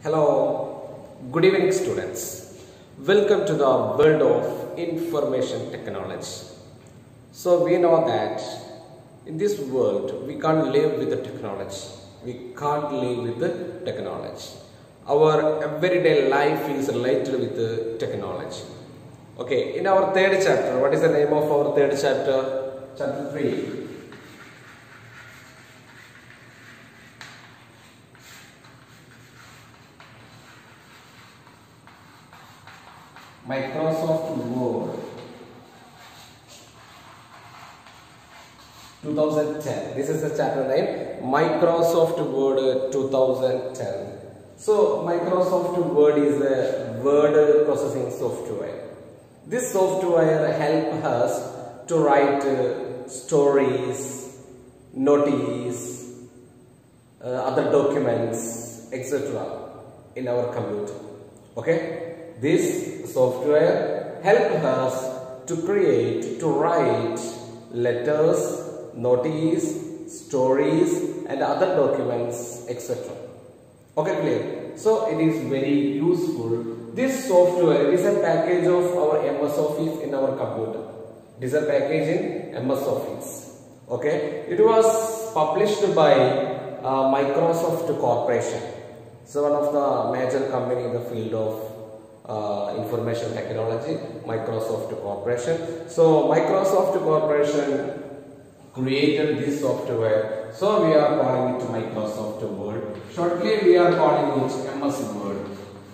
Hello, good evening, students. Welcome to the world of information technology. So, we know that in this world we can't live with the technology, we can't live with the technology. Our everyday life is related with the technology. Okay, in our third chapter, what is the name of our third chapter? Chapter 3. Microsoft Word 2010. This is the chapter name Microsoft Word 2010. So, Microsoft Word is a word processing software. This software helps us to write uh, stories, notice, uh, other documents, etc. in our computer. Okay, this software helps us to create, to write letters, notice, stories, and other documents, etc. Okay, clear. So it is very useful. This software is a package of our MS Office in our computer. It is a package in MS Office. Okay, it was published by uh, Microsoft Corporation. So one of the major company in the field of uh, information technology, Microsoft Corporation. So Microsoft Corporation created this software. So we are calling it Microsoft Word. Shortly we are calling it MS Word.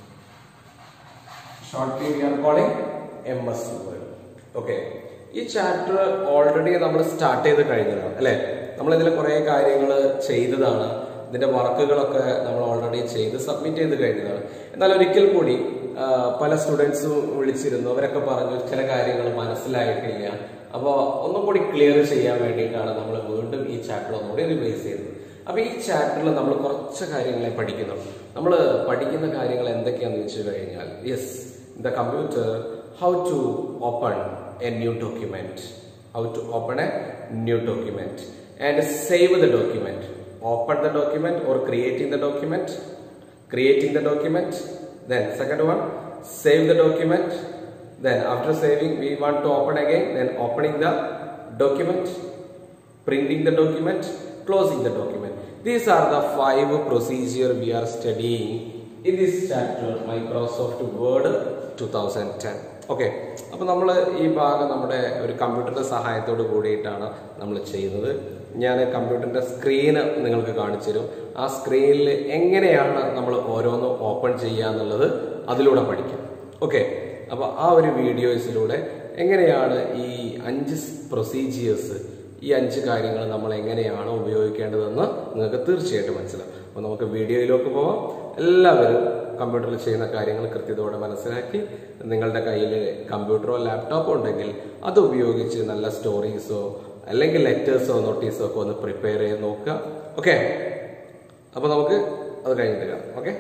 Shortly we are calling MS Word. Okay. ഈ chapter already നമ്മൾ start ചെയ്ത് കഴിഞ്ഞതാണ് അല്ലെ നമ്മൾ ഇതിൽ കുറെ കാര്യങ്ങൾ ചെയ്തതാണ് ഇതിന്റെ വർക്കുകളൊക്കെ നമ്മൾ ഓൾറെഡി ചെയ്ത് സബ്മിറ്റ് ചെയ്ത് കഴിഞ്ഞതാണ് എന്നാൽ ഒരിക്കൽ കൂടി ആ, പല സ്റ്റുഡൻസും വിളിച്ചിരുന്നു അവരൊക്കെ പറഞ്ഞു ചില കാര്യങ്ങൾ മനസ്സിലായിട്ടില്ല അപ്പോൾ ഒന്നും കൂടി ക്ലിയർ ചെയ്യാൻ വേണ്ടിയിട്ടാണ് നമ്മൾ വീണ്ടും ഈ ചാപ്റ്റർ ഒന്നുകൂടി റിവൈസ് ചെയ്തത് അപ്പൊ ഈ ചാപ്റ്ററിൽ നമ്മൾ കുറച്ച് കാര്യങ്ങളെ പഠിക്കുന്നു നമ്മൾ പഠിക്കുന്ന കാര്യങ്ങൾ എന്തൊക്കെയാണെന്ന് വെച്ച് കഴിഞ്ഞാൽ yes the computer how to open a new document how to open a new document and save the document open the document or creating the document creating the document then second one save the document then after saving we want to open again then opening the document printing the document closing the document these are the five procedure we are studying in this chapter microsoft word 2010 okay അപ്പോൾ നമ്മൾ ഈ ഭാഗം നമ്മുടെ ഒരു കമ്പ്യൂട്ടറിന്റെ സഹായത്തോട് കൂടിയിട്ടാണ് നമ്മൾ ചെയ്യുന്നത് ഞാൻ കമ്പ്യൂട്ടറിന്റെ സ്ക്രീന് നിങ്ങൾക്ക് കാണിച്ചു തരും ആ സ്ക്രീനിൽ എങ്ങനെയാണ് നമ്മൾ ഓരോന്നും ഓപ്പൺ ചെയ്യുക എന്നുള്ളത് അതിലൂടെ പഠിക്കാം ഓക്കെ അപ്പോൾ ആ ഒരു വീഡിയോസിലൂടെ എങ്ങനെയാണ് ഈ അഞ്ച് പ്രൊസീജിയേഴ്സ് ഈ അഞ്ച് കാര്യങ്ങൾ നമ്മൾ എങ്ങനെയാണ് ഉപയോഗിക്കേണ്ടതെന്ന് നിങ്ങൾക്ക് തീർച്ചയായിട്ടും മനസ്സിലാവും അപ്പോൾ നമുക്ക് വീഡിയോയിലേക്ക് പോവാം എല്ലാവരും കമ്പ്യൂട്ടറിൽ ചെയ്യുന്ന കാര്യങ്ങൾ കൃത്യതയോടെ മനസ്സിലാക്കി നിങ്ങളുടെ കയ്യിൽ കമ്പ്യൂട്ടറോ ലാപ്ടോപ്പോ ഉണ്ടെങ്കിൽ അത് ഉപയോഗിച്ച് നല്ല സ്റ്റോറീസോ അല്ലെങ്കിൽ ലെറ്റേഴ്സോ നോട്ടീസോ ഒക്കെ ഒന്ന് പ്രിപ്പയർ ചെയ്ത് നോക്കുക ഓക്കെ അപ്പോൾ നമുക്ക് അത് കഴിഞ്ഞിട്ട് കാണാം ഓക്കെ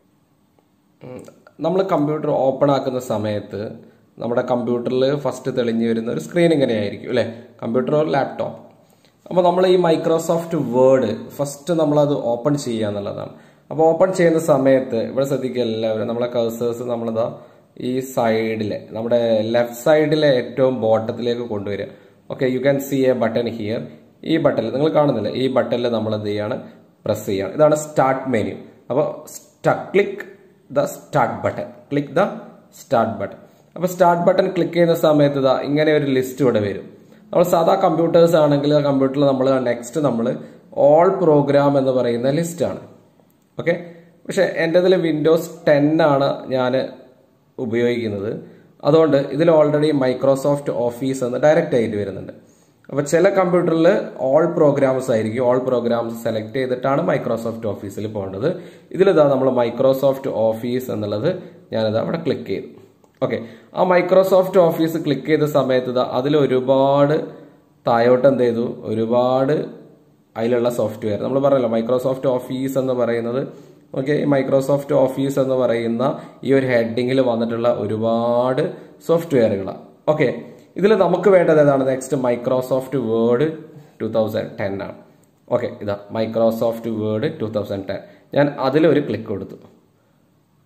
നമ്മൾ കമ്പ്യൂട്ടർ ഓപ്പൺ ആക്കുന്ന സമയത്ത് നമ്മുടെ കമ്പ്യൂട്ടറിൽ ഫസ്റ്റ് തെളിഞ്ഞു വരുന്ന ഒരു സ്ക്രീൻ ഇങ്ങനെയായിരിക്കും അല്ലേ കമ്പ്യൂട്ടർ ഓർ ലാപ്ടോപ്പ് അപ്പോൾ നമ്മൾ ഈ മൈക്രോസോഫ്റ്റ് വേർഡ് ഫസ്റ്റ് നമ്മളത് ഓപ്പൺ ചെയ്യുക എന്നുള്ളതാണ് അപ്പോൾ ഓപ്പൺ ചെയ്യുന്ന സമയത്ത് ഇവിടെ ശ്രദ്ധിക്കുക എല്ലാവരും നമ്മളെ കഴ്സേഴ്സ് നമ്മളിതാ ഈ സൈഡിലെ നമ്മുടെ ലെഫ്റ്റ് സൈഡിലെ ഏറ്റവും ബോട്ടത്തിലേക്ക് കൊണ്ടുവരിക okay you can see a button here ഈ ബട്ടണിൽ നിങ്ങൾ കാണുന്നില്ല ഈ ബട്ടണിൽ നമ്മൾ എന്ത് ചെയ്യാണ് പ്രസ് ചെയ്യാണ് ഇതാണ് സ്റ്റാർട്ട് മെനു അപ്പോൾ click the start button click the start button അപ്പോൾ സ്റ്റാർട്ട് ബട്ടൺ ക്ലിക്ക് ചെയ്യുന്ന സമയത്ത് ഇതാ ഇങ്ങനെ ഒരു ലിസ്റ്റ് ഇവിടെ വരും നമ്മൾ സാധാ കമ്പ്യൂട്ടേഴ്സ് ആണെങ്കിൽ ആ കമ്പ്യൂട്ടറിൽ നമ്മൾ നെക്സ്റ്റ് നമ്മൾ ഓൾ പ്രോഗ്രാം എന്ന് പറയുന്ന ലിസ്റ്റാണ് ഓക്കെ പക്ഷെ എൻ്റെ ഇതിൽ വിൻഡോസ് ടെൻ ആണ് ഞാൻ ഉപയോഗിക്കുന്നത് അതുകൊണ്ട് ഇതിൽ ഓൾറെഡി മൈക്രോസോഫ്റ്റ് ഓഫീസ് എന്ന് ഡയറക്റ്റ് ആയിട്ട് വരുന്നുണ്ട് അപ്പോൾ ചില കമ്പ്യൂട്ടറിൽ ഓൾ പ്രോഗ്രാംസ് ആയിരിക്കും ഓൾ പ്രോഗ്രാംസ് സെലക്ട് ചെയ്തിട്ടാണ് മൈക്രോസോഫ്റ്റ് ഓഫീസിൽ പോകേണ്ടത് ഇതിലിതാ നമ്മൾ മൈക്രോസോഫ്റ്റ് ഓഫീസ് എന്നുള്ളത് ഞാനിത് അവിടെ ക്ലിക്ക് ചെയ്തു ഓക്കെ ആ മൈക്രോസോഫ്റ്റ് ഓഫീസ് ക്ലിക്ക് ചെയ്ത സമയത്ത് ഇതാ അതിൽ ഒരുപാട് താഴോട്ട് എന്ത് ചെയ്തു ഒരുപാട് അതിലുള്ള സോഫ്റ്റ്വെയർ നമ്മൾ പറഞ്ഞല്ലോ മൈക്രോസോഫ്റ്റ് ഓഫീസ് എന്ന് പറയുന്നത് ഓക്കെ ഈ മൈക്രോസോഫ്റ്റ് ഓഫീസ് എന്ന് പറയുന്ന ഈ ഒരു ഹെഡിങ്ങിൽ വന്നിട്ടുള്ള ഒരുപാട് സോഫ്റ്റ്വെയറുകളാണ് ഓക്കെ ഇതിൽ നമുക്ക് വേണ്ടത് ഏതാണ് next Microsoft Word two thousand ten ആണ് ഓക്കെ ഇതാ Microsoft Word two thousand ten ഞാൻ അതിലൊരു ക്ലിക്ക് കൊടുത്തു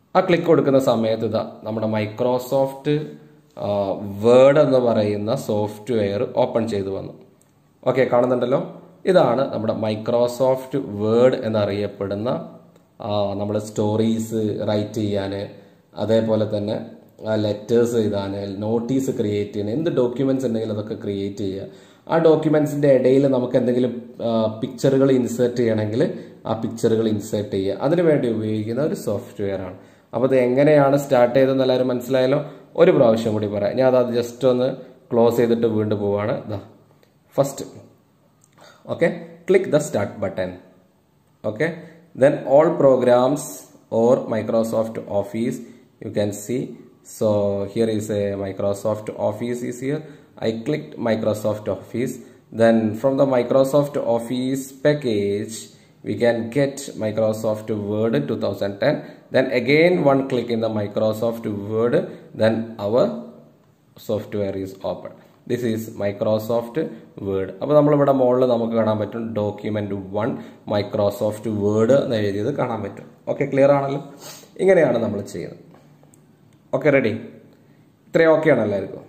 ആ ക്ലിക്ക് കൊടുക്കുന്ന സമയത്ത് ഇതാ നമ്മുടെ മൈക്രോസോഫ്റ്റ് വേർഡ് എന്ന് പറയുന്ന സോഫ്റ്റ്വെയർ ഓപ്പൺ ചെയ്തു വന്നു ഓക്കെ കാണുന്നുണ്ടല്ലോ ഇതാണ് നമ്മുടെ മൈക്രോസോഫ്റ്റ് വേർഡ് എന്നറിയപ്പെടുന്ന നമ്മൾ സ്റ്റോറീസ് റൈറ്റ് ചെയ്യാൻ അതേപോലെ തന്നെ ലെറ്റേഴ്സ് എഴുതാൻ നോട്ടീസ് ക്രിയേറ്റ് ചെയ്യാൻ എന്ത് ഡോക്യുമെന്റ്സ് ഉണ്ടെങ്കിലും അതൊക്കെ ക്രിയേറ്റ് ചെയ്യുക ആ ഡോക്യുമെന്റ്സിന്റെ ഇടയിൽ നമുക്ക് എന്തെങ്കിലും പിക്ചറുകൾ ഇൻസേർട്ട് ചെയ്യണമെങ്കിൽ ആ പിക്ചറുകൾ ഇൻസേർട്ട് ചെയ്യുക അതിനു വേണ്ടി ഉപയോഗിക്കുന്ന ഒരു സോഫ്റ്റ്വെയർ ആണ് അപ്പോൾ ഇത് എങ്ങനെയാണ് സ്റ്റാർട്ട് ചെയ്തതെന്ന് എല്ലാവരും മനസ്സിലായല്ലോ ഒരു പ്രാവശ്യം കൂടി പറയാം ഞാൻ അത് ജസ്റ്റ് ഒന്ന് ക്ലോസ് ചെയ്തിട്ട് വീണ്ടും പോവാണ് ഇതാ first okay click the start button okay then all programs or microsoft office you can see so here is a microsoft office is here i clicked microsoft office then from the microsoft office package we can get microsoft word 2010 then again one click in the microsoft word then our software is open this is Microsoft Word അപ്പോൾ നമ്മളിവിടെ മുകളിൽ നമുക്ക് കാണാൻ പറ്റും document one Microsoft word എന്ന് എഴുതിയത് കാണാൻ പറ്റും ഓക്കെ ക്ലിയർ ആണല്ലോ ഇങ്ങനെയാണ് നമ്മൾ ചെയ്യുന്നത് ഓക്കെ റെഡി ഇത്രയും ഓക്കെ ആണ് എല്ലാവർക്കും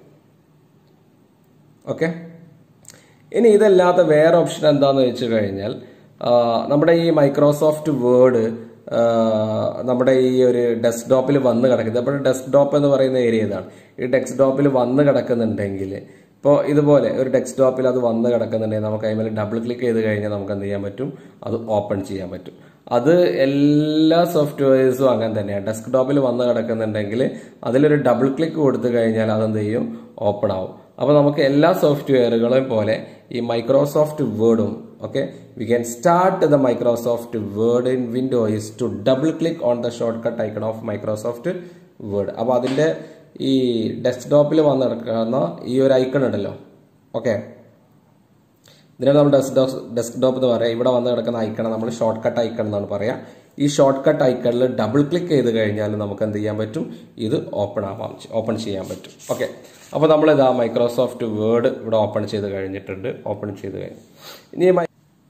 ഓക്കെ ഇനി ഇതല്ലാത്ത വേറെ ഓപ്ഷൻ എന്താന്ന് വെച്ച് കഴിഞ്ഞാൽ ആ, നമ്മുടെ ഈ മൈക്രോസോഫ്റ്റ് വേർഡ് നമ്മുടെ ഈ ഒരു ഡെസ്ക്ടോപ്പിൽ വന്ന് കിടക്കുന്നത് അപ്പോൾ ഡെസ്ക്ടോപ്പ് എന്ന് പറയുന്ന ഏരിയ ഇതാണ് ഈ ഡെസ്ക്ടോപ്പിൽ വന്ന് കിടക്കുന്നുണ്ടെങ്കിൽ ഇപ്പോൾ ഇതുപോലെ ഒരു ഡെസ്ക്ടോപ്പിൽ അത് വന്ന് കിടക്കുന്നുണ്ടെങ്കിൽ നമുക്ക് അതിൽ ഡബിൾ ക്ലിക്ക് ചെയ്ത് കഴിഞ്ഞാൽ നമുക്ക് എന്ത് ചെയ്യാൻ പറ്റും അത് ഓപ്പൺ ചെയ്യാൻ പറ്റും അത് എല്ലാ സോഫ്റ്റ്വെയർസും അങ്ങനെ തന്നെയാണ് ഡെസ്ക്ടോപ്പിൽ വന്ന് കിടക്കുന്നുണ്ടെങ്കിൽ അതിലൊരു ഡബിൾ ക്ലിക്ക് കൊടുത്തു കഴിഞ്ഞാൽ അതെന്ത് ചെയ്യും ഓപ്പൺ ആവും അപ്പോൾ നമുക്ക് എല്ലാ സോഫ്റ്റ്വെയറുകളെയും പോലെ ഈ മൈക്രോസോഫ്റ്റ് വേർഡും okay we can start the Microsoft Word in Windows to double click on the shortcut icon of Microsoft Word അപ്പോൾ അതിൻ്റെ ഈ ഡെസ്ക്ടോപ്പിൽ വന്ന് കിടക്കുന്ന ഈ ഒരു ഐക്കൺ ഉണ്ടല്ലോ ഓക്കെ ഇതിനാണ് നമ്മൾ ഡെസ്ക്ടോപ്പ് ഡെസ്ക്ടോപ്പ് എന്ന് പറയാം ഇവിടെ വന്ന് കിടക്കുന്ന ഐക്കൺ നമ്മൾ ഷോർട്ട് കട്ട് ഐക്കൺ എന്നാണ് പറയാ ഈ ഷോർട്ട് കട്ട് ഐക്കണിൽ ഡബിൾ ക്ലിക്ക് ചെയ്ത് കഴിഞ്ഞാൽ നമുക്ക് എന്ത് ചെയ്യാൻ പറ്റും ഇത് ഓപ്പൺ ആവാം ഓപ്പൺ ചെയ്യാൻ പറ്റും ഓക്കെ അപ്പോൾ നമ്മൾ ഇതാ മൈക്രോസോഫ്റ്റ് വേർഡ് ഇവിടെ ഓപ്പൺ ചെയ്ത് കഴിഞ്ഞിട്ടുണ്ട് ഓപ്പൺ ചെയ്ത് കഴിഞ്ഞു ഇനി മൈ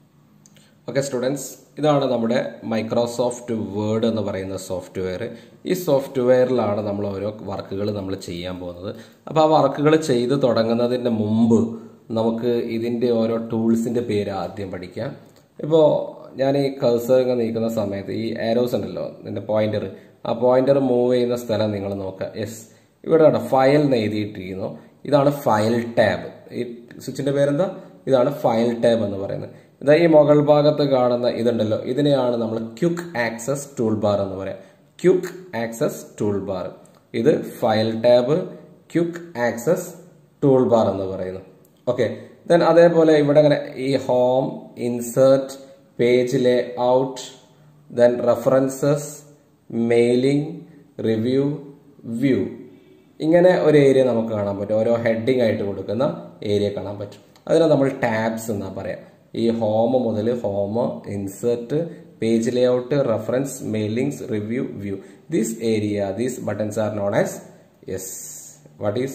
ഓക്കെ സ്റ്റുഡൻസ് ഇതാണ് നമ്മുടെ മൈക്രോസോഫ്റ്റ് വേർഡ് എന്ന് പറയുന്ന സോഫ്റ്റ്വെയർ ഈ സോഫ്റ്റ്വെയറിലാണ് നമ്മൾ ഓരോ വർക്കുകൾ നമ്മൾ ചെയ്യാൻ പോകുന്നത് അപ്പോൾ ആ വർക്കുകൾ ചെയ്ത് തുടങ്ങുന്നതിന് മുമ്പ് നമുക്ക് ഇതിൻ്റെ ഓരോ ടൂൾസിൻ്റെ പേര് ആദ്യം പഠിക്കാം ഇപ്പോൾ ഞാൻ ഈ കഴ്സർ ഇങ്ങനെ നീക്കുന്ന സമയത്ത് ഈ ആരോസ് ഉണ്ടല്ലോ ഇതിൻ്റെ പോയിന്റർ ആ പോയിന്റർ മൂവ് ചെയ്യുന്ന സ്ഥലം നിങ്ങൾ നോക്കുക യെസ് ഇവിടെ കണ്ടോ ഫയൽ എന്ന് എഴുതിയിട്ടിരിക്കുന്നു ഇതാണ് ഫയൽ ടാബ് ഈ സ്വിച്ചിന്റെ പേരെന്താ ഇതാണ് ഫയൽ ടാബ് എന്ന് പറയുന്നത് ഇതാ ഈ മുകൾ ഭാഗത്ത് കാണുന്ന ഇതുണ്ടല്ലോ ഇതിനെയാണ് നമ്മൾ ക്യുക്ക് ആക്സസ് ടൂൾ ബാർ എന്ന് പറയാം ക്യുക്ക് ആക്സസ് ടൂൾ ബാർ ഇത് file tab quick access toolbar എന്ന് പറയുന്നു ഓക്കെ ദെൻ അതേപോലെ ഇവിടെ ഇങ്ങനെ ഈ home insert page layout then references mailing review view ഇങ്ങനെ ഒരു ഏരിയ നമുക്ക് കാണാൻ പറ്റും ഓരോ ഹെഡിങ് ആയിട്ട് കൊടുക്കുന്ന ഏരിയ കാണാൻ പറ്റും അതിനെ നമ്മൾ ടാബ്സ് എന്നാ പറയാം ഈ ഹോം മുതൽ home insert page layout reference mailings review view this area these buttons are known as yes what is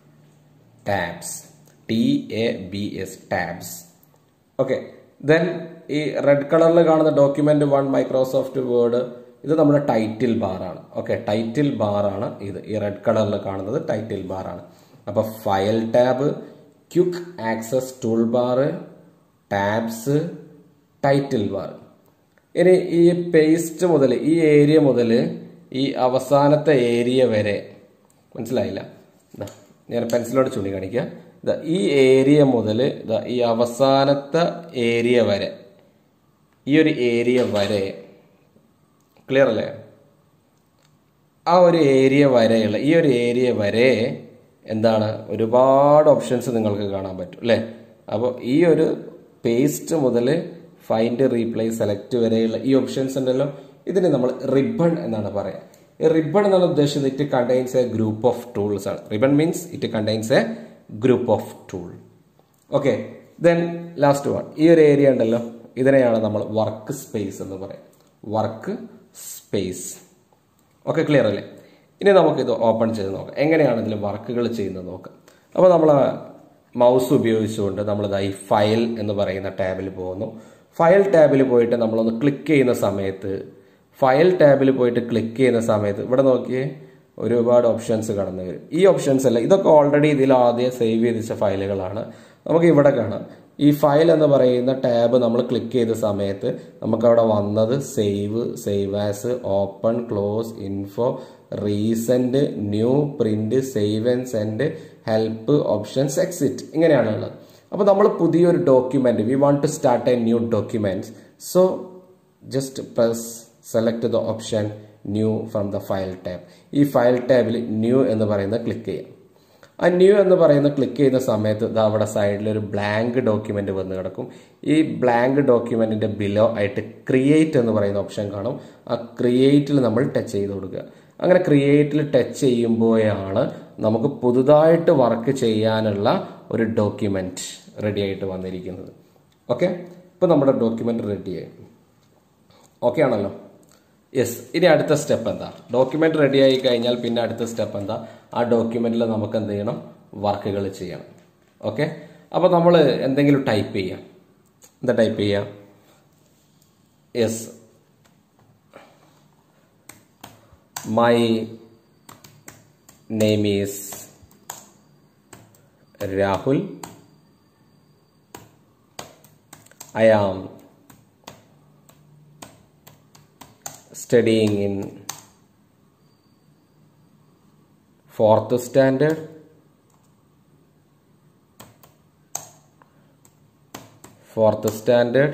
tabs T A B S tabs okay then ഈ റെഡ് കളറിൽ കാണുന്ന ഡോക്യുമെന്റ് വൺ മൈക്രോസോഫ്റ്റ് വേർഡ് ഇത് നമ്മുടെ title ബാറാണ് okay title ബാറാണ് ഇത് ഈ red കളറിൽ കാണുന്നത് ടൈറ്റിൽ ബാറാണ് അപ്പൊ file tab quick access toolbar tabs title bar ഇനി ഈ പേസ്റ്റ് മുതൽ ഈ ഏരിയ മുതൽ ഈ അവസാനത്തെ ഏരിയ വരെ മനസ്സിലായില്ല ദാ, ഞാൻ പെൻസിലോട് ചൂണ്ടിക്കാണിക്കുക ദാ, ഈ ഏരിയ മുതൽ ദാ, ഈ അവസാനത്തെ ഏരിയ വരെ ഈ ഒരു ഏരിയ വരെ ക്ലിയർ അല്ലേ ആ ഒരു ഏരിയ വരെയുള്ള ഈ ഒരു ഏരിയ വരെ എന്താണ് ഒരുപാട് ഓപ്ഷൻസ് നിങ്ങൾക്ക് കാണാൻ പറ്റും അല്ലേ അപ്പോൾ ഈ ഒരു പേസ്റ്റ് മുതൽ ഫൈൻഡ് റീപ്ലേസ് സെലക്ട് വരെയുള്ള ഈ ഓപ്ഷൻസ് ഉണ്ടല്ലോ ഇതിന് നമ്മൾ റിബൺ എന്നാണ് പറയുക ഈ റിബൺ എന്നാണ് ഉദ്ദേശിച്ചത് it contains a group of tools ആണ് ribbon means it contains a group of tool okay then last one ഈ ഒരു ഏരിയ ഉണ്ടല്ലോ ഇതിനെയാണ് നമ്മൾ വർക്ക് സ്പേസ് എന്ന് പറയാം വർക്ക് സ്പേസ് ഓക്കെ ക്ലിയർ അല്ലേ ഇനി നമുക്കിത് ഓപ്പൺ ചെയ്ത് നോക്കാം എങ്ങനെയാണ് ഇതിൽ വർക്കുകൾ ചെയ്യുന്നത് നോക്കാം അപ്പോൾ നമ്മൾ മൗസ് ഉപയോഗിച്ചുകൊണ്ട് നമ്മളിത് ഈ ഫയൽ എന്ന് പറയുന്ന ടാബിൽ പോകുന്നു ഫയൽ ടാബിൽ പോയിട്ട് നമ്മളൊന്ന് ക്ലിക്ക് ചെയ്യുന്ന സമയത്ത് ഫയൽ ടാബിൽ പോയിട്ട് ക്ലിക്ക് ചെയ്യുന്ന സമയത്ത് ഇവിടെ നോക്കിയേ ഒരുപാട് ഓപ്ഷൻസ് കടന്നു വരും ഈ ഓപ്ഷൻസ് അല്ല ഇതൊക്കെ ഓൾറെഡി ഇതിൽ ആദ്യം സേവ് ചെയ്ത് വെച്ച ഫയലുകളാണ് നമുക്ക് ഇവിടെ കാണാം ഈ ഫയൽ എന്ന് പറയുന്ന ടാബ് നമ്മൾ ക്ലിക്ക് ചെയ്ത സമയത്ത് നമുക്ക് അവിടെ വന്നത് save save as open close info recent new print save and send help options exit ഇങ്ങനെയാണ് ഉള്ളത് അപ്പോൾ നമ്മൾ പുതിയൊരു document we want to start a new document so just press select the option new from the file tab ഈ file ടാബിൽ new എന്ന് പറയുന്നത് click ചെയ്യാം ആ ന്യൂ എന്ന് പറയുന്ന ക്ലിക്ക് ചെയ്യുന്ന സമയത്ത് ഇത് അവിടെ സൈഡിൽ ഒരു ബ്ലാങ്ക് ഡോക്യുമെന്റ് വന്ന് കിടക്കും ഈ ബ്ലാങ്ക് ഡോക്യുമെന്റിന്റെ ബിലോ ആയിട്ട് ക്രിയേറ്റ് എന്ന് പറയുന്ന ഓപ്ഷൻ കാണും ആ ക്രിയേറ്റിൽ നമ്മൾ ടച്ച് ചെയ്ത് കൊടുക്കുക അങ്ങനെ ക്രിയേറ്റിൽ ടച്ച് ചെയ്യുമ്പോഴാണ് നമുക്ക് പുതുതായിട്ട് വർക്ക് ചെയ്യാനുള്ള ഒരു ഡോക്യുമെന്റ് റെഡി ആയിട്ട് വന്നിരിക്കുന്നത് ഓക്കെ ഇപ്പൊ നമ്മുടെ ഡോക്യുമെന്റ് റെഡിയായി ഓക്കെ ആണല്ലോ യെസ് ഇനി അടുത്ത സ്റ്റെപ്പ് എന്താ ഡോക്യുമെന്റ് റെഡി ആയി കഴിഞ്ഞാൽ പിന്നെ അടുത്ത സ്റ്റെപ്പ് എന്താ ആ ഡോക്യുമെന്റിൽ നമുക്ക് എന്ത് ചെയ്യണം വർക്കുകൾ ചെയ്യണം ഓക്കെ അപ്പൊ നമ്മൾ എന്തെങ്കിലും ടൈപ്പ് ചെയ്യാം എന്താ ടൈപ്പ് ചെയ്യാം yes my name is Rahul I am studying in fourth standard fourth standard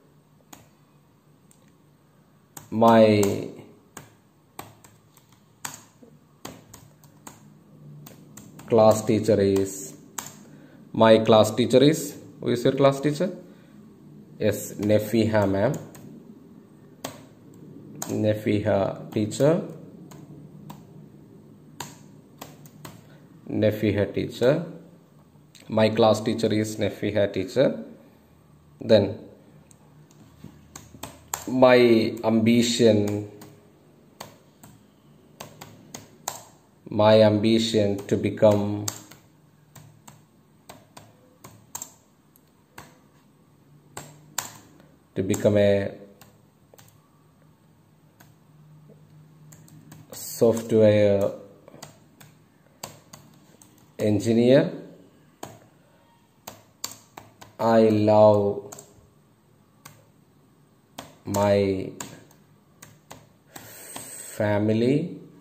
my class teacher is my class teacher is who is your class teacher yes nefiha ma'am Nefiha teacher Nefiha teacher my class teacher is Nefiha teacher then my ambition my ambition to become to become a software engineer. I love my family.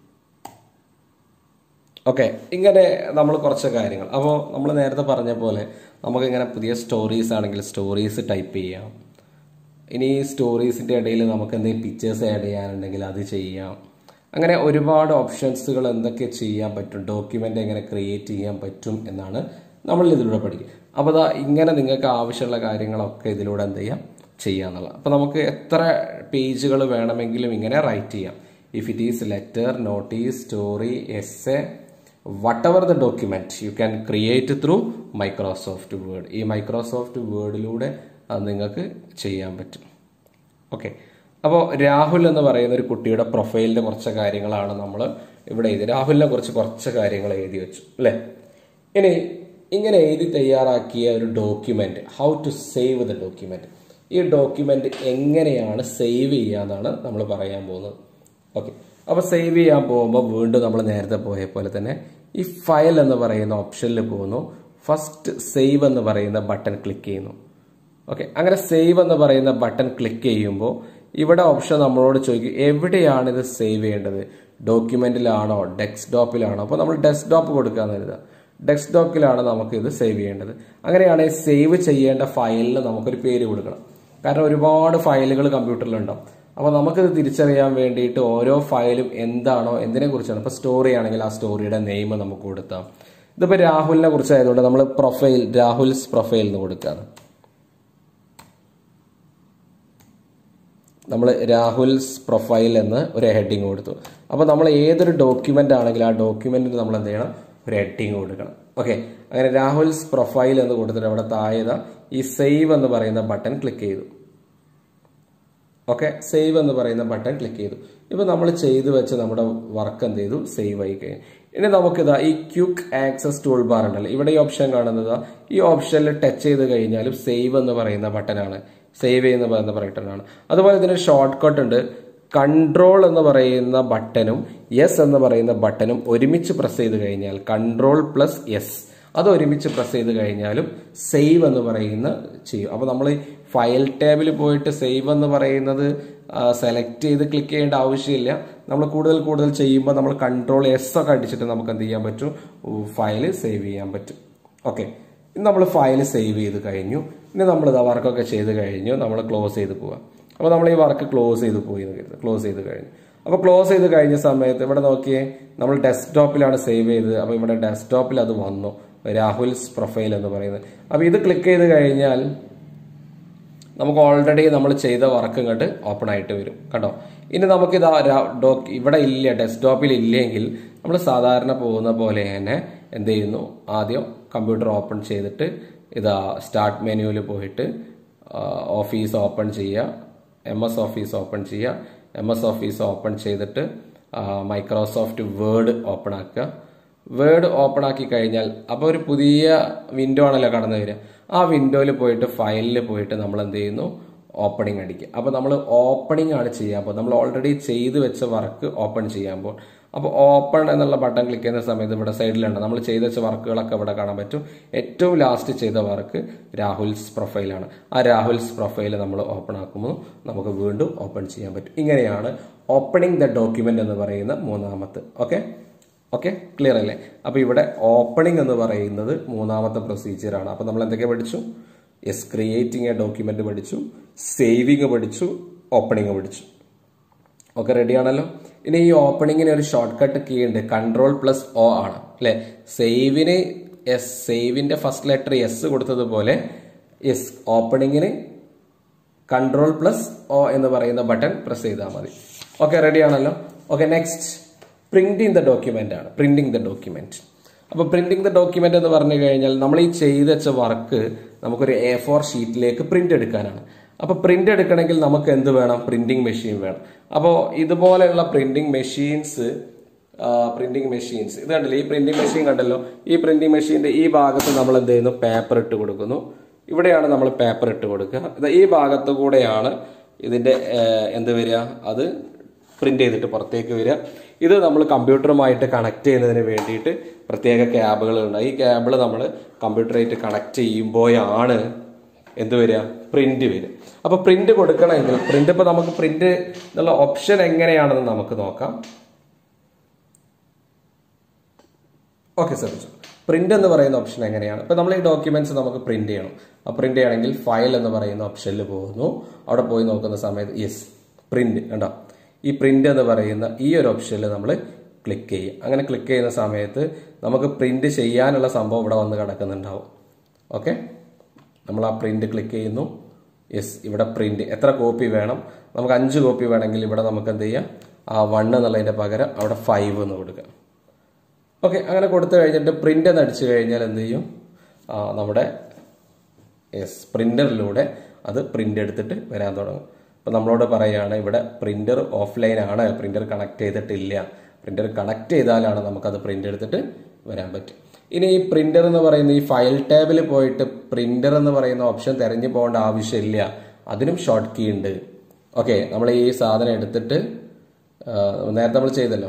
Okay ഇങ്ങനെ നമ്മൾ കുറച്ച് കാര്യങ്ങൾ അപ്പോൾ നമ്മൾ നേരത്തെ പറഞ്ഞ പോലെ നമുക്കിങ്ങനെ പുതിയ സ്റ്റോറീസ് ആണെങ്കിൽ സ്റ്റോറീസ് ടൈപ്പ് ചെയ്യാം ഇനി സ്റ്റോറീസിൻ്റെ ഇടയിൽ നമുക്ക് എന്തെങ്കിലും പിക്ചേഴ്സ് ആഡ് ചെയ്യാനുണ്ടെങ്കിൽ അത് ചെയ്യാം അങ്ങനെ ഒരുപാട് ഓപ്ഷൻസുകൾ എന്തൊക്കെ ചെയ്യാൻ പറ്റും ഡോക്യുമെൻ്റ് എങ്ങനെ ക്രിയേറ്റ് ചെയ്യാൻ പറ്റും എന്നാണ് നമ്മൾ ഇതിലൂടെ പഠിക്കുക അപ്പോൾ അതാ ഇങ്ങനെ നിങ്ങൾക്ക് ആവശ്യമുള്ള കാര്യങ്ങളൊക്കെ ഇതിലൂടെ എന്ത് ചെയ്യാം ചെയ്യാന്നുള്ളത് അപ്പോൾ നമുക്ക് എത്ര പേജുകൾ വേണമെങ്കിലും ഇങ്ങനെ റൈറ്റ് ചെയ്യാം if it is letter notice story is a whatever the document you can create through Microsoft Word ഈ മൈക്രോസോഫ്റ്റ് വേർഡിലൂടെ അത് നിങ്ങൾക്ക് ചെയ്യാൻ പറ്റും ഓക്കെ അപ്പോൾ രാഹുൽ എന്ന് പറയുന്ന ഒരു കുട്ടിയുടെ പ്രൊഫൈലിന്റെ കുറച്ച് കാര്യങ്ങളാണ് നമ്മൾ ഇവിടെ എഴുതി രാഹുലിനെ കുറിച്ച് കുറച്ച് കാര്യങ്ങൾ എഴുതി വെച്ചു അല്ലേ ഇനി ഇങ്ങനെ എഴുതി തയ്യാറാക്കിയ ഒരു document how to save the document ഈ ഡോക്യുമെന്റ് എങ്ങനെയാണ് സേവ് ചെയ്യാന്നാണ് നമ്മൾ പറയാൻ പോകുന്നത് ഓക്കെ അപ്പോൾ സേവ് ചെയ്യാൻ പോകുമ്പോൾ വീണ്ടും നമ്മൾ നേരത്തെ പോയ പോലെ തന്നെ ഈ ഫയൽ എന്ന് പറയുന്ന ഓപ്ഷനിൽ പോകുന്നു ഫസ്റ്റ് സേവ് എന്ന് പറയുന്ന ബട്ടൺ ക്ലിക്ക് ചെയ്യുന്നു ഓക്കെ അങ്ങനെ സേവ് എന്ന് പറയുന്ന ബട്ടൺ ക്ലിക്ക് ചെയ്യുമ്പോൾ ഇവിടെ ഓപ്ഷൻ നമ്മളോട് ചോദിക്കും എവിടെയാണ് ഇത് സേവ് ചെയ്യേണ്ടത് ഡോക്യുമെന്റിലാണോ ഡെസ്ക്ടോപ്പിലാണോ അപ്പോൾ നമ്മൾ ഡെസ്ക്ടോപ്പ് കൊടുക്കാന്ന് കരുതുക ഡെസ്ക്ടോപ്പിലാണ് നമുക്ക് ഇത് സേവ് ചെയ്യേണ്ടത് അങ്ങനെയാണെങ്കിൽ സേവ് ചെയ്യേണ്ട ഫയലിന് നമുക്കൊരു പേര് കൊടുക്കണം കാരണം ഒരുപാട് ഫയലുകൾ കമ്പ്യൂട്ടറിലുണ്ടാവും അപ്പോൾ നമുക്കിത് തിരിച്ചറിയാൻ വേണ്ടിയിട്ട് ഓരോ ഫയലും എന്താണോ എന്തിനെ കുറിച്ചാണ് ഇപ്പോൾ സ്റ്റോറി ആണെങ്കിൽ ആ സ്റ്റോറിയുടെ നെയിം നമുക്ക് കൊടുത്താം ഇതിപ്പോൾ രാഹുലിനെ കുറിച്ചായതുകൊണ്ട് നമ്മൾ പ്രൊഫൈൽ രാഹുൽസ് പ്രൊഫൈൽ എന്ന് കൊടുക്കുകയാണ് നമ്മൾ രാഹുൽസ് പ്രൊഫൈൽ എന്ന് ഒരു ഹെഡിങ് കൊടുത്തു അപ്പോൾ നമ്മൾ ഏതൊരു ഡോക്യുമെന്റ് ആണെങ്കിലും ആ ഡോക്യുമെന്റിന് നമ്മൾ എന്ത് ചെയ്യണം ഒരു ഹെഡിങ് കൊടുക്കണം ഓക്കെ അങ്ങനെ രാഹുൽസ് പ്രൊഫൈൽ എന്ന് കൊടുത്തിട്ട് അവിടെ താഴെ ഈ സേവ് എന്ന് പറയുന്ന ബട്ടൺ ക്ലിക്ക് ചെയ്തു ഓക്കെ സേവ് എന്ന് പറയുന്ന ബട്ടൺ ക്ലിക്ക് ചെയ്തു ഇപ്പൊ നമ്മൾ ചെയ്തു വെച്ച് നമ്മുടെ വർക്ക് എന്ത് ചെയ്തു സേവ് ആയി കഴിഞ്ഞു ഇനി നമുക്കിതാ ഈ ക്യുക്ക് ആക്സസ് ടൂൾ ബാർ ഉണ്ടല്ലോ ഇവിടെ ഈ ഓപ്ഷൻ കാണുന്നത് ഈ ഓപ്ഷനിൽ ടച്ച് ചെയ്ത് കഴിഞ്ഞാലും സേവ് എന്ന് പറയുന്ന ബട്ടനാണ് സേവ് ചെയ്യുന്ന പറയുന്ന ബട്ടനാണ് അതുപോലെ ഇതിന് ഷോർട്ട് കട്ട് ഉണ്ട് കൺട്രോൾ എന്ന് പറയുന്ന ബട്ടണും യെസ് എന്ന് പറയുന്ന ബട്ടണും ഒരുമിച്ച് പ്രസ് ചെയ്ത് കഴിഞ്ഞാൽ കൺട്രോൾ പ്ലസ് യെസ് അത് ഒരുമിച്ച് പ്രസ് ചെയ്ത് കഴിഞ്ഞാലും സേവ് എന്ന് പറയുന്ന ചെയ്യും അപ്പോൾ നമ്മൾ ഫയൽ ടാബിൽ പോയിട്ട് സേവ് എന്ന് പറയുന്നത് സെലക്ട് ചെയ്ത് ക്ലിക്ക് ചെയ്യേണ്ട ആവശ്യമില്ല നമ്മൾ കൂടുതൽ കൂടുതൽ ചെയ്യുമ്പോൾ നമ്മൾ കൺട്രോൾ എസ് ഒക്കെ അടിച്ചിട്ട് നമുക്ക് എന്ത് ചെയ്യാൻ പറ്റും ഫയൽ സേവ് ചെയ്യാൻ പറ്റും ഓക്കെ ഇന്ന് നമ്മൾ ഫയൽ സേവ് ചെയ്ത് കഴിഞ്ഞു ഇനി നമ്മൾ ഇതാ വർക്കൊക്കെ ചെയ്ത് കഴിഞ്ഞു നമ്മൾ ക്ലോസ് ചെയ്ത് പോവാം അപ്പോൾ നമ്മൾ ഈ വർക്ക് ക്ലോസ് ചെയ്ത് പോയി എന്ന് കരുതുക ക്ലോസ് ചെയ്ത് കഴിഞ്ഞു അപ്പോൾ ക്ലോസ് ചെയ്ത് കഴിഞ്ഞ സമയത്ത് ഇവിടെ നോക്കിയേ നമ്മൾ ഡെസ്ക്ടോപ്പിലാണ് സേവ് ചെയ്തത് അപ്പോൾ ഇവിടെ ഡെസ്ക്ടോപ്പിൽ അത് വന്നു രാഹുൽസ് പ്രൊഫൈൽ എന്ന് പറയുന്നത് അപ്പോൾ ഇത് ക്ലിക്ക് ചെയ്ത് കഴിഞ്ഞാൽ നമുക്ക് ഓൾറെഡി നമ്മൾ ചെയ്ത വർക്ക് ഇങ്ങോട്ട് ഓപ്പൺ ആയിട്ട് വരും കണ്ടോ ഇനി നമുക്ക് ഇത് ഡോക്ക് ഇവിടെ ഇല്ല ഡെസ്ക്ടോപ്പിൽ ഇല്ലെങ്കിൽ നമ്മൾ സാധാരണ പോകുന്ന പോലെ തന്നെ എന്ത് ചെയ്യുന്നു ആദ്യം കമ്പ്യൂട്ടർ ഓപ്പൺ ചെയ്തിട്ട് ഇതാ സ്റ്റാർട്ട് മെനുവിൽ പോയിട്ട് ഓഫീസ് ഓപ്പൺ ചെയ്യുക എം എസ് ഓഫീസ് ഓപ്പൺ ചെയ്യുക എം എസ് ഓഫീസ് ഓപ്പൺ ചെയ്തിട്ട് മൈക്രോസോഫ്റ്റ് വേർഡ് ഓപ്പൺ ആക്കുക വേർഡ് ഓപ്പൺ ആക്കി കഴിഞ്ഞാൽ അപ്പോൾ ഒരു പുതിയ വിൻഡോ ആണല്ലോ കടന്നു വരിക ആ വിൻഡോയിൽ പോയിട്ട് ഫയലിൽ പോയിട്ട് നമ്മൾ എന്ത് ചെയ്യുന്നു ഓപ്പണിംഗ് അടിക്കുക അപ്പോൾ നമ്മൾ ഓപ്പണിംഗ് ആണ് ചെയ്യാൻ പോകുന്നത് നമ്മൾ ഓൾറെഡി ചെയ്തു വെച്ച വർക്ക് ഓപ്പൺ ചെയ്യാൻ പോകും അപ്പോൾ ഓപ്പൺ എന്നുള്ള ബട്ടൺ ക്ലിക്ക് ചെയ്യുന്ന സമയത്ത് ഇവിടെ സൈഡിലുണ്ട് നമ്മൾ ചെയ്ത് വെച്ച വർക്കുകളൊക്കെ ഇവിടെ കാണാൻ പറ്റും ഏറ്റവും ലാസ്റ്റ് ചെയ്ത വർക്ക് രാഹുൽസ് പ്രൊഫൈലാണ് ആ രാഹുൽസ് പ്രൊഫൈൽ നമ്മൾ ഓപ്പൺ ആക്കുമ്പോൾ നമുക്ക് വീണ്ടും ഓപ്പൺ ചെയ്യാൻ പറ്റും ഇങ്ങനെയാണ് ഓപ്പണിംഗ് ദ ഡോക്യുമെന്റ് എന്ന് പറയുന്ന മൂന്നാമത്തെ ഓക്കെ ഓക്കെ ക്ലിയർ അല്ലേ അപ്പോൾ ഇവിടെ ഓപ്പണിംഗ് എന്ന് പറയുന്നത് മൂന്നാമത്തെ പ്രൊസീജിയറാണ് അപ്പോൾ നമ്മൾ എന്തൊക്കെ പഠിച്ചു എസ് ക്രിയേറ്റിംഗ് എ ഡോക്യുമെന്റ് പഠിച്ചു സേവിങ് പഠിച്ചു ഓപ്പണിംഗ് പഠിച്ചു ഓക്കെ റെഡി ആണല്ലോ ഇനി ഈ ഓപ്പണിങ്ങിന് ഒരു ഷോർട്ട് കട്ട് കീ ഉണ്ട് കൺട്രോൾ പ്ലസ് ഒ ആണ് അല്ലെ സേവിന് എസ് സേവിന്റെ ഫസ്റ്റ് ലെറ്റർ എസ് കൊടുത്തതുപോലെ എസ് ഓപ്പണിങ്ങിന് കൺട്രോൾ പ്ലസ് ഒ എന്ന് പറയുന്ന ബട്ടൺ പ്രസ് ചെയ്താൽ മതി ഓക്കെ റെഡി ആണല്ലോ okay next printing the document ആണ് പ്രിന്റിംഗ് ദ ഡോക്യുമെന്റ് അപ്പോൾ പ്രിന്റിംഗ് ദ ഡോക്യുമെന്റ് എന്ന് പറഞ്ഞു കഴിഞ്ഞാൽ നമ്മൾ ഈ ചെയ്ത് വെച്ച വർക്ക് നമുക്കൊരു എ ഫോർ ഷീറ്റിലേക്ക് പ്രിന്റ് എടുക്കാനാണ് അപ്പോൾ പ്രിന്റ് എടുക്കണമെങ്കിൽ നമുക്ക് എന്ത് വേണം പ്രിന്റിംഗ് മെഷീൻ വേണം അപ്പോൾ ഇതുപോലെയുള്ള പ്രിന്റിംഗ് മെഷീൻസ് പ്രിന്റിംഗ് മെഷീൻസ് ഇത് കണ്ടില്ലേ ഈ പ്രിന്റിംഗ് മെഷീൻ കണ്ടല്ലോ ഈ പ്രിന്റിംഗ് മെഷീന്റെ ഈ ഭാഗത്ത് നമ്മൾ എന്ത് ചെയ്യുന്നു പേപ്പർ ഇട്ട് കൊടുക്കുന്നു ഇവിടെയാണ് നമ്മൾ പേപ്പർ ഇട്ട് കൊടുക്കുക ഇത് ഈ ഭാഗത്ത് കൂടെയാണ് ഇതിന്റെ ഏഹ്, എന്ത് വരിക അത് പ്രിന്റ് ചെയ്തിട്ട് പുറത്തേക്ക് വരിക ഇത് നമ്മൾ കമ്പ്യൂട്ടറുമായിട്ട് കണക്ട് ചെയ്യുന്നതിന് വേണ്ടിയിട്ട് പ്രത്യേക ക്യാബുകൾ ഉണ്ട് ഈ ക്യാബിൾ നമ്മൾ കമ്പ്യൂട്ടറായിട്ട് കണക്ട് ചെയ്യുമ്പോഴാണ് എന്ത് വരിക പ്രിന്റ് വരിക അപ്പൊ പ്രിന്റ് കൊടുക്കണമെങ്കിൽ പ്രിന്റ് ഇപ്പൊ നമുക്ക് പ്രിന്റ് എന്നുള്ള ഓപ്ഷൻ എങ്ങനെയാണെന്ന് നമുക്ക് നോക്കാം ഓക്കെ ശ്രദ്ധിച്ചു പ്രിന്റ് എന്ന് പറയുന്ന ഓപ്ഷൻ എങ്ങനെയാണ് ഇപ്പൊ നമ്മൾ ഈ ഡോക്യുമെന്റ്സ് നമുക്ക് പ്രിന്റ് ചെയ്യണം ആ പ്രിന്റ് ചെയ്യണമെങ്കിൽ ഫയൽ എന്ന് പറയുന്ന ഓപ്ഷനിൽ പോകുന്നു അവിടെ പോയി നോക്കുന്ന സമയത്ത് യെസ് പ്രിന്റ് കണ്ടോ ഈ പ്രിന്റ് എന്ന് പറയുന്ന ഈ ഒരു ഓപ്ഷനിൽ നമ്മൾ ക്ലിക്ക് ചെയ്യും അങ്ങനെ ക്ലിക്ക് ചെയ്യുന്ന സമയത്ത് നമുക്ക് പ്രിന്റ് ചെയ്യാനുള്ള സംഭവം ഇവിടെ വന്ന് കിടക്കുന്നുണ്ടാവും ഓക്കെ നമ്മൾ ആ പ്രിന്റ് ക്ലിക്ക് ചെയ്യുന്നു യെസ് ഇവിടെ പ്രിന്റ് എത്ര കോപ്പി വേണം നമുക്ക് അഞ്ച് കോപ്പി വേണമെങ്കിൽ ഇവിടെ നമുക്ക് എന്ത് ചെയ്യാം ആ വൺ എന്നുള്ളതിന്റെ പകരം അവിടെ ഫൈവ് എന്ന് കൊടുക്കാം ഓക്കെ അങ്ങനെ കൊടുത്തു കഴിഞ്ഞിട്ട് പ്രിന്റ് എന്ന് അടിച്ചു കഴിഞ്ഞാൽ എന്ത് ചെയ്യും ആ, നമ്മുടെ യെസ് പ്രിന്ററിലൂടെ അത് പ്രിന്റ് എടുത്തിട്ട് വരാൻ തുടങ്ങും അപ്പൊ നമ്മളോട് പറയുകയാണ് ഇവിടെ പ്രിന്റർ ഓഫ്ലൈൻ ആണ് പ്രിന്റർ കണക്ട് ചെയ്തിട്ടില്ല പ്രിന്റർ കണക്ട് ചെയ്താലാണ് നമുക്കത് പ്രിന്റ് എടുത്തിട്ട് വരാൻ പറ്റും ഇനി ഈ പ്രിന്റർ എന്ന് പറയുന്ന ഈ ഫയൽ ടാബിൽ പോയിട്ട് പ്രിന്റർ എന്ന് പറയുന്ന ഓപ്ഷൻ തെരഞ്ഞു പോകേണ്ട ആവശ്യമില്ല അതിനും ഷോർട്ട് കീ ഉണ്ട് ഓക്കെ നമ്മൾ ഈ സാധനം എടുത്തിട്ട് ആ, നേരത്തെ നമ്മൾ ചെയ്തല്ലോ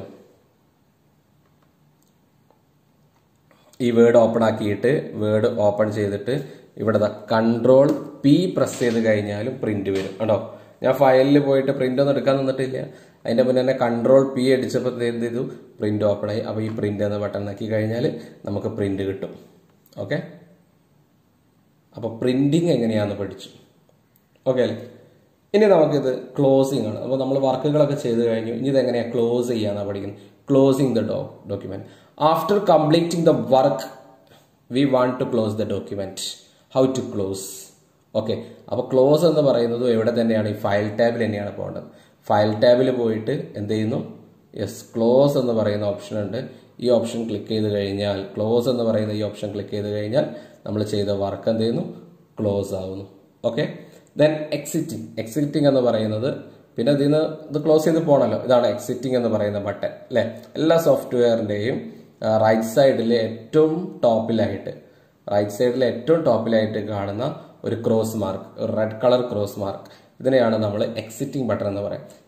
ഈ വേർഡ് ഓപ്പൺ ആക്കിയിട്ട് വേർഡ് ഓപ്പൺ ചെയ്തിട്ട് ഇവിടെ കൺട്രോൾ പി പ്രസ് ചെയ്ത് കഴിഞ്ഞാലും പ്രിന്റ് വരും കേട്ടോ ഞാൻ ഫയലിൽ പോയിട്ട് പ്രിന്റ് ഒന്നും എടുക്കാൻ നിന്നിട്ടില്ല അതിന്റെ മുന്നേ തന്നെ കൺട്രോൾ പി അടിച്ചപ്പോൾ എന്ത് ചെയ്തു പ്രിന്റ് ഓപ്പൺ ആയി അപ്പോൾ ഈ പ്രിന്റ് എന്ന ബട്ടൺ ആക്കി കഴിഞ്ഞാൽ നമുക്ക് പ്രിന്റ് കിട്ടും ഓക്കെ അപ്പോൾ പ്രിന്റിങ് എങ്ങനെയാണെന്ന് പഠിച്ചു ഓക്കെ അല്ലേ ഇനി നമുക്കിത് ക്ലോസിംഗ് ആണ് അപ്പോൾ നമ്മൾ വർക്കുകളൊക്കെ ചെയ്ത് കഴിഞ്ഞു ഇനി ഇത് എങ്ങനെയാണ് ക്ലോസ് ചെയ്യാന്നാണ് പഠിക്കുന്നത് closing the do document after completing the work we want to close the document how to close okay അപ്പോൾ ക്ലോസ് എന്ന് പറയുന്നത് എവിടെ തന്നെയാണ് ഈ ഫയൽ ടാബിൽ തന്നെയാണ് പോകേണ്ടത് ഫയൽ ടാബിൽ പോയിട്ട് എന്ത് ചെയ്യുന്നു യെസ് ക്ലോസ് എന്ന് പറയുന്ന ഓപ്ഷൻ ഉണ്ട് ഈ ഓപ്ഷൻ ക്ലിക്ക് ചെയ്ത് കഴിഞ്ഞാൽ ക്ലോസ് എന്ന് പറയുന്ന ഈ ഓപ്ഷൻ ക്ലിക്ക് ചെയ്ത് കഴിഞ്ഞാൽ നമ്മൾ ചെയ്ത വർക്ക് എന്ത് ചെയ്യുന്നു ക്ലോസ് ആവുന്നു ഓക്കെ ദെൻ എക്സിറ്റിംഗ് എക്സിറ്റിംഗ് എന്ന് പറയുന്നത് പിന്നെ ഇതിന് ഇത് ക്ലോസ് ചെയ്ത് പോകണല്ലോ ഇതാണ് എക്സിറ്റിംഗ് എന്ന് പറയുന്ന ബട്ടൺ അല്ലെ എല്ലാ സോഫ്റ്റ്വെയറിന്റെയും റൈറ്റ് സൈഡിൽ ഏറ്റവും ടോപ്പിലായിട്ട് റൈറ്റ് സൈഡിൽ ഏറ്റവും ടോപ്പിലായിട്ട് കാണുന്ന ഒരു ക്രോസ് മാർക്ക് ഒരു റെഡ് കളർ ക്രോസ് മാർക്ക് ഇതിനെയാണ് നമ്മൾ എക്സിറ്റിംഗ് ബട്ടൺ എന്ന് പറയുന്നത്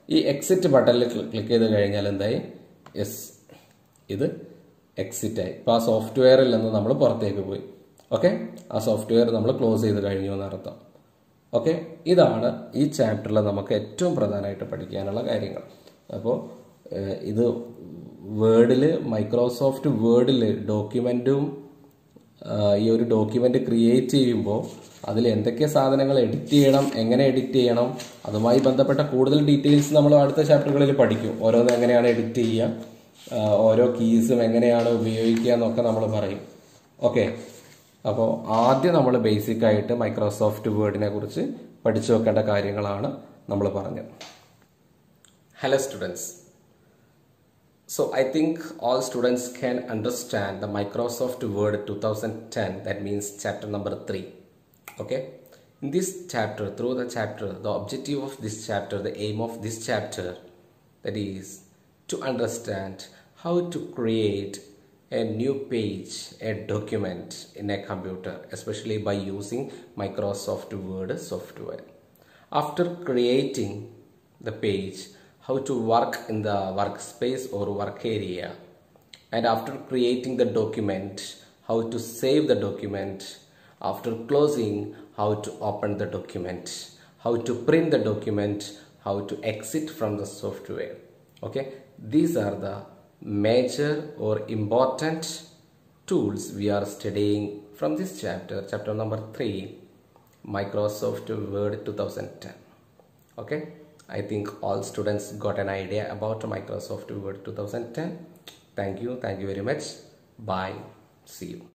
ഈ എക്സിറ്റ് ബട്ടണിൽ ക്ലിക്ക് ചെയ്ത് കഴിഞ്ഞാൽ എന്തായി യെസ് ഇത് എക്സിറ്റ് ആയി ഇപ്പോൾ ആ സോഫ്റ്റ്വെയറിൽ നിന്ന് നമ്മൾ പുറത്തേക്ക് പോയി ഓക്കെ ആ സോഫ്റ്റ്വെയർ നമ്മൾ ക്ലോസ് ചെയ്ത് കഴിഞ്ഞു എന്നർത്ഥം ഓക്കെ ഇതാണ് ഈ ചാപ്റ്ററിൽ നമുക്ക് ഏറ്റവും പ്രധാനമായിട്ട് പഠിക്കാനുള്ള കാര്യങ്ങൾ അപ്പോൾ ഇത് വേർഡിൽ മൈക്രോസോഫ്റ്റ് വേർഡിൽ ഡോക്യുമെൻറ്റും ഈ ഒരു ഡോക്യുമെൻ്റ് ക്രിയേറ്റ് ചെയ്യുമ്പോൾ അതിൽ എന്തൊക്കെ സാധനങ്ങൾ എഡിറ്റ് ചെയ്യണം എങ്ങനെ എഡിറ്റ് ചെയ്യണം അതുമായി ബന്ധപ്പെട്ട കൂടുതൽ ഡീറ്റെയിൽസ് നമ്മൾ അടുത്ത ചാപ്റ്ററുകളിൽ പഠിക്കും ഓരോന്ന് എങ്ങനെയാണ് എഡിറ്റ് ചെയ്യുക ആ, ഓരോ കീസും എങ്ങനെയാണ് ഉപയോഗിക്കുക എന്നൊക്കെ നമ്മൾ പറയും ഓക്കെ അപ്പോൾ ആദ്യം നമ്മൾ ബേസിക് ആയിട്ട് മൈക്രോസോഫ്റ്റ് വേർഡിനെ കുറിച്ച് പഠിച്ചു വെക്കേണ്ട കാര്യങ്ങളാണ് നമ്മൾ പറഞ്ഞത് hello students So I think all students can understand the Microsoft Word 2010 that means chapter number 3 okay in this chapter through the chapter the objective of this chapter the aim of this chapter that is to understand how to create a new page a document in a computer especially by using Microsoft Word software after creating the page how to work in the workspace or work area and after creating the document how to save the document after closing how to open the document how to print the document how to exit from the software okay these are the major or important tools we are studying from this chapter chapter number 3 microsoft word 2010 okay i think all students got an idea about microsoft word 2010 thank you thank you very much bye see you